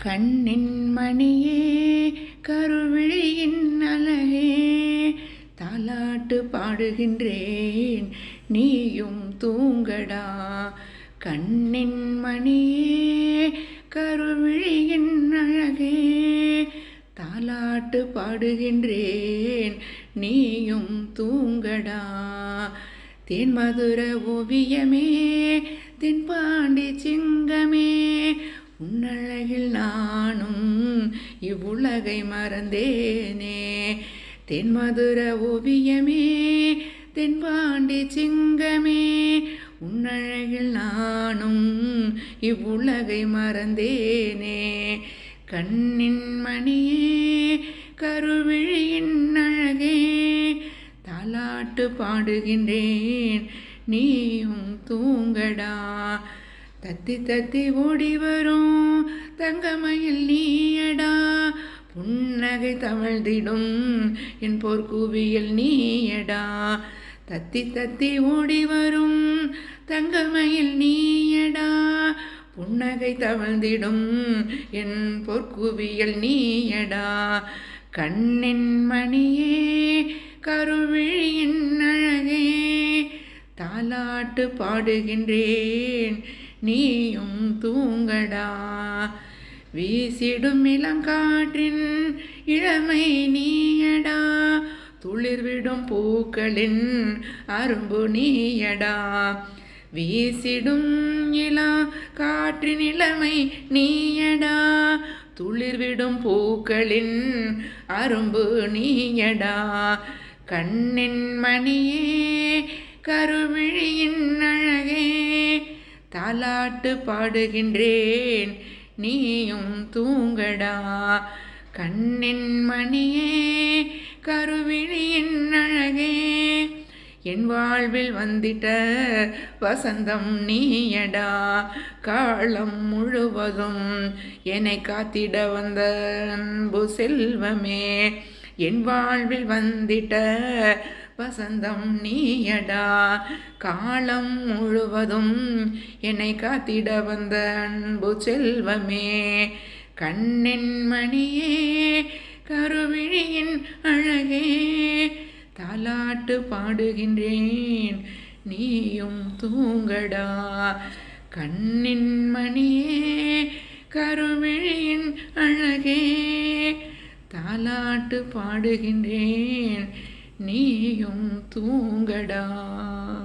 கண்ணின் மணியே கருவிழியின் அழகே தாலாட்டு பாடுகின்றேன் நீயும் தூங்கடா கண்ணின் மணியே கருவிழியின் அழகே தாலாட்டு பாடுகின்றேன் நீயும் தூங்கடா தேன்மதுர ஓவியமே தென்பாண்டி சிங்கமே உன்னழகில் நானும் இவ்வுலகை மறந்தேனே தென்மதுர ஓவியமே தென்பாண்டி சிங்கமே உன்னழகில் நானும் இவ்வுலகை மறந்தேனே கண்ணின் மணியே கருவிழியின் அழகே தாலாட்டு பாடுகின்றேன் நீயும் தூங்கடா தத்தி தத்தி ஓடி வரும் தங்கமயில் நீயடா புன்னகை தவழ்ந்திடும் என் போர்க்குவியல் நீயடா தத்தி தத்தி ஓடி வரும் தங்கமயில் நீயடா புன்னகை தவழ்ந்திடும் என் பொற்குவியல் நீயடா கண்ணின் மணியே கருவிழியின் அழகே தாலாட்டு பாடுகின்றேன் நீயும் தூங்கடா வீசிடும் இளங்காற்றின் இளமை நீயடா துளிர்விடும் பூக்களின் அரும்பு நீயடா வீசிடும் இளா காற்றின் இளமை நீயடா துளிர்விடும் பூக்களின் அரும்பு நீயடா கண்ணின் மணியே கருவிழியின் அழகே தாலாட்டு பாடுகின்றேன் நீயும் தூங்கடா கண்ணின் மணியே கருவிழியின் அழகே என் வாழ்வில் வந்திட்ட வசந்தம் நீயடா காலம் முழுவதும் என்னை காத்திட வந்த அன்பு செல்வமே என் வாழ்வில் வந்திட்ட வசந்தம் நீயடா காலம் முழுவதும் என்னை காத்திட வந்த அன்பு செல்வமே கண்ணின் மணியே கருவிழியின் அழகே தாலாட்டு பாடுகின்றேன் நீயும் தூங்கடா கண்ணின் மணியே கருவிழியின் அழகே தாலாட்டு பாடுகின்றேன் நீயும் தூங்கடா